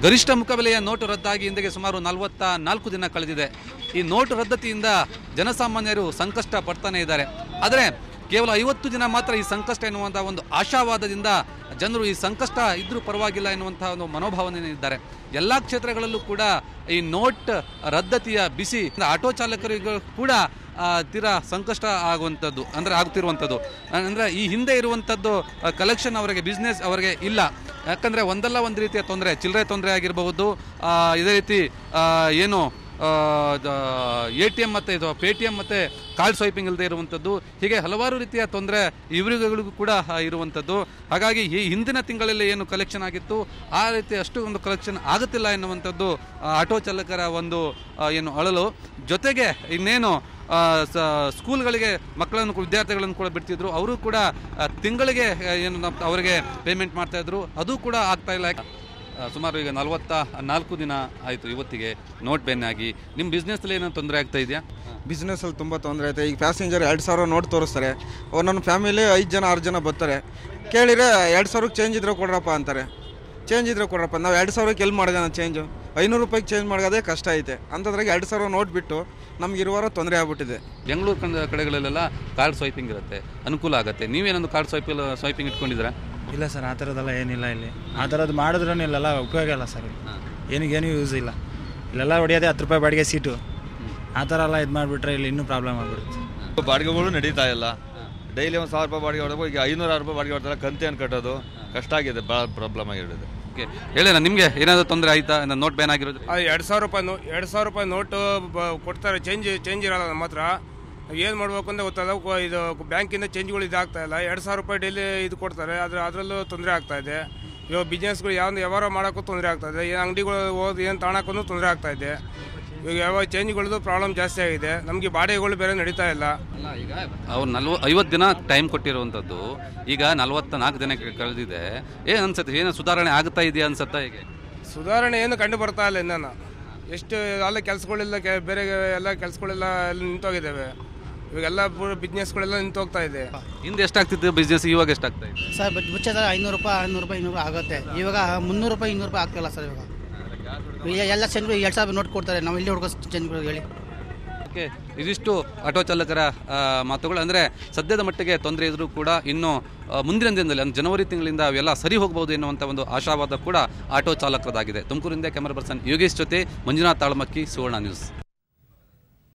ಗರಿಷ್ಠ ಮುಖಬೆಲೆಯ ನೋಟು ರದ್ದಾಗಿ ಇಂದಿಗೆ ಸುಮಾರು ನಲವತ್ತ ನಾಲ್ಕು ದಿನ ಕಳೆದಿದೆ ಈ ನೋಟು ರದ್ದತಿಯಿಂದ ಜನಸಾಮಾನ್ಯರು ಸಂಕಷ್ಟ ಪಡ್ತಾನೆ ಇದ್ದಾರೆ ಆದರೆ ಕೇವಲ ಐವತ್ತು ದಿನ ಮಾತ್ರ ಈ ಸಂಕಷ್ಟ ಎನ್ನುವಂಥ ಒಂದು ಆಶಾವಾದದಿಂದ ಜನರು ಈ ಸಂಕಷ್ಟ ಇದ್ರೂ ಪರವಾಗಿಲ್ಲ ಎನ್ನುವಂಥ ಒಂದು ಮನೋಭಾವನೆ ಇದ್ದಾರೆ ಎಲ್ಲ ಕ್ಷೇತ್ರಗಳಲ್ಲೂ ಕೂಡ ಈ ನೋಟ್ ರದ್ದತಿಯ ಬಿಸಿ ಆಟೋ ಚಾಲಕರಿಗೂ ಕೂಡ ಆ, ತೀರಾ ಸಂಕಷ್ಟ ಆಗುವಂಥದ್ದು ಅಂದರೆ ಆಗ್ತಿರುವಂಥದ್ದು ಅಂದರೆ ಈ ಹಿಂದೆ ಇರುವಂಥದ್ದು ಕಲೆಕ್ಷನ್ ಅವರಿಗೆ ಬಿಸ್ನೆಸ್ ಅವರಿಗೆ ಇಲ್ಲ ಯಾಕಂದರೆ ಒಂದಲ್ಲ ಒಂದು ರೀತಿಯ ತೊಂದರೆ ಚಿಲ್ಲರೆ ತೊಂದರೆ ಆಗಿರಬಹುದು ಆ, ಇದೇ ರೀತಿ ಆ, ಏನು ಎ ಟಿ ಎಮ್ ಮತ್ತು ಇದು ಪೇ ಟಿ ಎಮ್ ಮತ್ತು ಕಾರ್ಡ್ ಸ್ವೈಪಿಂಗ್ ಇಲ್ಲದೆ ಇರುವಂಥದ್ದು ಹೀಗೆ ಹಲವಾರು ರೀತಿಯ ತೊಂದರೆ ಇವರುಗಳಿಗೂ ಕೂಡ ಆ, ಇರುವಂಥದ್ದು ಹಾಗಾಗಿ ಈ ಹಿಂದಿನ ತಿಂಗಳಲ್ಲಿ ಏನು ಕಲೆಕ್ಷನ್ ಆಗಿತ್ತು ಆ ರೀತಿ ಅಷ್ಟು ಒಂದು ಕಲೆಕ್ಷನ್ ಆಗುತ್ತಿಲ್ಲ ಎನ್ನುವಂಥದ್ದು ಆ, ಆಟೋ ಚಾಲಕರ ಒಂದು ಆ, ಏನು ಅಳಲು ಜೊತೆಗೆ ಇನ್ನೇನು ಆ, ಸ- ಸ್ಕೂಲ್ಗಳಿಗೆ ಮಕ್ಕಳನ್ನು ಕೂಡ- ವಿದ್ಯಾರ್ಥಿಗಳನ್ನು ಕೂಡ ಬಿಡ್ತಿದ್ರು ಅವರು ಕೂಡ ಆ, ತಿಂಗಳಿಗೆ ಆ, ಏನು ನಮ್- ಅವರಿಗೆ ಪೇಮೆಂಟ್ ಮಾಡ್ತಾ ಇದ್ರು ಅದು ಕೂಡ ಆಗ್ತಾ ಇಲ್ಲ ಆ, ಸುಮಾರು ಈಗ ನಲವತ್ತ ನಾಲ್ಕು ದಿನ ಆಯಿತು ಇವತ್ತಿಗೆ ನೋಟ್ ಬ್ಯಾನ್ ಆಗಿ ನಿಮ್ಮ ಬಿಸ್ನೆಸ್ಸಲ್ಲಿ ಏನೋ ತೊಂದರೆ ಆಗ್ತಾ ಇದೆಯಾ ಬಿಸ್ನೆಸ್ಸಲ್ಲಿ ತುಂಬ ತೊಂದರೆ ಐತೆ ಈಗ ಪ್ಯಾಸೆಂಜರ್ ಎರಡು ಸಾವಿರ ನೋಟ್ ತೋರಿಸ್ತಾರೆ ಒಂದೊಂದು ಫ್ಯಾಮಿಲಿ ಐದು ಜನ ಆರು ಜನ ಬರ್ತಾರೆ ಕೇಳಿದರೆ ಎರಡು ಸಾವಿರಕ್ಕೆ ಚೇಂಜ್ ಇದ್ರೆ ಕೊಡ್ರಪ್ಪ ಅಂತಾರೆ ಚೇಂಜ್ ಇದ್ರೆ ಕೊಡ್ರಪ್ಪ ನಾವು ಎರಡು ಸಾವಿರಕ್ಕೆ ಎಲ್ಲಿ ಮಾಡೋಣ ಚೇಂಜು ಐನೂರು ರೂಪಾಯಿಗೆ ಚೇಂಜ್ ಮಾಡೋದೇ ಕಷ್ಟ ಐತೆ ಅಂಥದ್ರಾಗ ಎರಡು ಸಾವಿರ ನೋಟ್ ಬಿಟ್ಟು ನಮ್ಗೆ ಇರುವಾರ ತೊಂದರೆ ಆಗ್ಬಿಟ್ಟಿದೆ ಬೆಂಗಳೂರು ಕಂಡ ಕಡೆಗಳಲ್ಲೆಲ್ಲ ಕಾರ್ಡ್ ಸ್ವೈಪಿಂಗ್ ಇರುತ್ತೆ ಅನುಕೂಲ ಆಗುತ್ತೆ ನೀವೇನೊಂದು ಕಾರ್ಡ್ ಸ್ವೈಪಿಂಗ್ ಸ್ವೈಪಿಂಗ್ ಇಟ್ಕೊಂಡಿದ್ದೀರಾ ಇಲ್ಲ ಸರ್ ಆ ಥರದ್ದೆಲ್ಲ ಏನಿಲ್ಲ ಇಲ್ಲಿ ಆ ಥರದ್ದು ಮಾಡಿದ್ರೂ ಇಲ್ಲೆಲ್ಲ ಉಪಯೋಗ ಇಲ್ಲ ಸರ್ ಇಲ್ಲಿ ಏನಿಗೇನು ಯೂಸ್ ಇಲ್ಲ ಇಲ್ಲೆಲ್ಲ ಹೊಡೆಯೋದೇ ಹತ್ತು ರೂಪಾಯಿ ಬಾಡಿಗೆ ಸೀಟು ಆ ಥರ ಎಲ್ಲ ಇದು ಮಾಡಿಬಿಟ್ರೆ ಇಲ್ಲಿ ಇನ್ನೂ ಪ್ರಾಬ್ಲಮ್ ಆಗ್ಬಿಡುತ್ತೆ ಬಾಡಿಗೆಗಳು ನಡೀತಾ ಇಲ್ಲ ಡೈಲಿ ಒಂದು ಸಾವಿರ ರೂಪಾಯಿ ಬಾಡಿಗೆ ಹೊಡೆದು ಈಗ ಐನೂರು ರೂಪಾಯಿ ಬಾಡಿಗೆ ಹೊಡ್ತಾರೆ ಕಂತೇನು ಕಟ್ಟೋದು ಕಷ್ಟ ಆಗಿದೆ ಭಾಳ ಪ್ರಾಬ್ಲಮ್ ಆಗಿರೋದು ಓಕೆ ಹೇಳೋಣ ನಿಮಗೆ ಏನಾದರೂ ತೊಂದರೆ ಆಯ್ತಾ ನೋಟ್ ಬ್ಯಾನ್ ಆಗಿರೋದು ಅದು ಎರಡು ಸಾವಿರ ರೂಪಾಯಿ ನೋ ಎರಡು ಸಾವಿರ ರೂಪಾಯಿ ನೋಟು ಬ- ಕೊಡ್ತಾರೆ ಚೇಂಜ್ ಚೇಂಜ್ ಇರಲ್ಲ ನಮ್ಮ ಹತ್ರ ಏನು ಮಾಡಬೇಕು ಅಂತ ಗೊತ್ತಲ್ಲ ಕೊ- ಇದು ಬ್ಯಾಂಕಿಂದ ಚೇಂಜ್ಗಳು ಇದಾಗ್ತಾ ಇಲ್ಲ ಎರಡು ಸಾವಿರ ರೂಪಾಯಿ ಡೈಲಿ ಇದು ಕೊಡ್ತಾರೆ ಅದ್ರ ಅದರಲ್ಲೂ ತೊಂದರೆ ಆಗ್ತಾ ಇದೆ ಇವಾಗ ಬಿಸ್ನೆಸ್ಗಳು ಯಾವ ವ್ಯವಹಾರ ಮಾಡೋಕ್ಕೂ ತೊಂದರೆ ಆಗ್ತಾ ಇದೆ ಏನು ಅಂಗಡಿಗಳು ಹೋದ್ ಏನು ತಗೊಳಕ್ಕೂ ತೊಂದರೆ ಆಗ್ತಾ ಇದೆ ಇವಾಗ ಯಾವ ಚೇಂಜ್ಗಳದ್ದು ಪ್ರಾಬ್ಲಮ್ ಜಾಸ್ತಿ ಆಗಿದೆ ನಮಗೆ ಬಾಡಿಗೆಗಳು ಬೇರೆ ನಡೀತಾ ಇಲ್ಲ ಅಲ್ಲ ಈಗ ಅವ್ರು ನಲ್ವ ಐವತ್ತು ದಿನ ಟೈಮ್ ಕೊಟ್ಟಿರುವಂಥದ್ದು ಈಗ ನಲವತ್ತ ನಾಲ್ಕು ದಿನ ಕಳೆದಿದೆ ಏನು ಅನ್ಸುತ್ತೆ ಏನು ಸುಧಾರಣೆ ಆಗ್ತಾ ಇದೆಯಾ ಅನ್ಸುತ್ತಾ ಹೇಗೆ ಸುಧಾರಣೆ ಏನು ಕಂಡು ಬರ್ತಾ ಇಲ್ಲ ಇನ್ನೂ ಎಷ್ಟು ಎಲ್ಲ ಕೆಲಸಗಳೆಲ್ಲ ಕೆ ಬೇರೆ ಎಲ್ಲ ಕೆಲಸಗಳೆಲ್ಲ ಎಲ್ಲ ನಿಂತೋಗಿದ್ದಾವೆ ಇವಾಗೆಲ್ಲ ಬಿಸ್ನೆಸ್ಗಳೆಲ್ಲ ನಿಂತೋಗ್ತಾ ಇದೆ ಹಿಂದೆ ಎಷ್ಟಾಗ್ತಿತ್ತು ಬಿಸ್ನೆಸ್ ಇವಾಗ ಎಷ್ಟಾಗ್ತಾ ಇದೆ ಸರ್ ಬಟ್ ಮುಚ್ಚದ ಐನೂರು ರೂಪಾಯಿ ಐನೂರು ರೂಪಾಯಿ ಇನ್ನೂರು ಆಗುತ್ತೆ ಇವಾಗ ಮುನ್ನೂರು ರೂಪಾಯಿ ಇನ್ನೂರು ರೂಪಾಯಿ ಆಗ್ತಿಲ್ಲ ಸರ್ ಇವಾಗ ಈಗ ಎಲ್ಲ ಚೇಂಜ್ಗಳು ಎರಡು ಸಾವಿರ ನೋಟ್ ಕೊಡ್ತಾರೆ ನಾವು ಇಲ್ಲಿ ಹುಡುಗೋ ಚೇಂಜ್ಗಳು ಹೇಳಿ ಓಕೆ ಇದಿಷ್ಟು ಆಟೋ ಚಾಲಕರ ಆ, ಮಾತುಗಳು ಅಂದರೆ ಸದ್ಯದ ಮಟ್ಟಿಗೆ ತೊಂದರೆ ಇದ್ರೂ ಕೂಡ ಇನ್ನು ಆ, ಮುಂದಿನ ದಿನದಲ್ಲಿ ಅಂದ್ರೆ ಜನವರಿ ತಿಂಗಳಿಂದ ಅವೆಲ್ಲ ಸರಿ ಹೋಗಬಹುದು ಎನ್ನುವಂಥ ಒಂದು ಆಶಾವಾದ ಕೂಡ ಆಟೋ ಚಾಲಕರದಾಗಿದೆ ತುಮಕೂರಿಂದ ಕ್ಯಾಮರಾ ಪರ್ಸನ್ ಯೋಗೇಶ್ ಜೊತೆ ಮಂಜುನಾಥ್ ತಾಳ್ಮಕ್ಕಿ ಸುವರ್ಣ ನ್ಯೂಸ್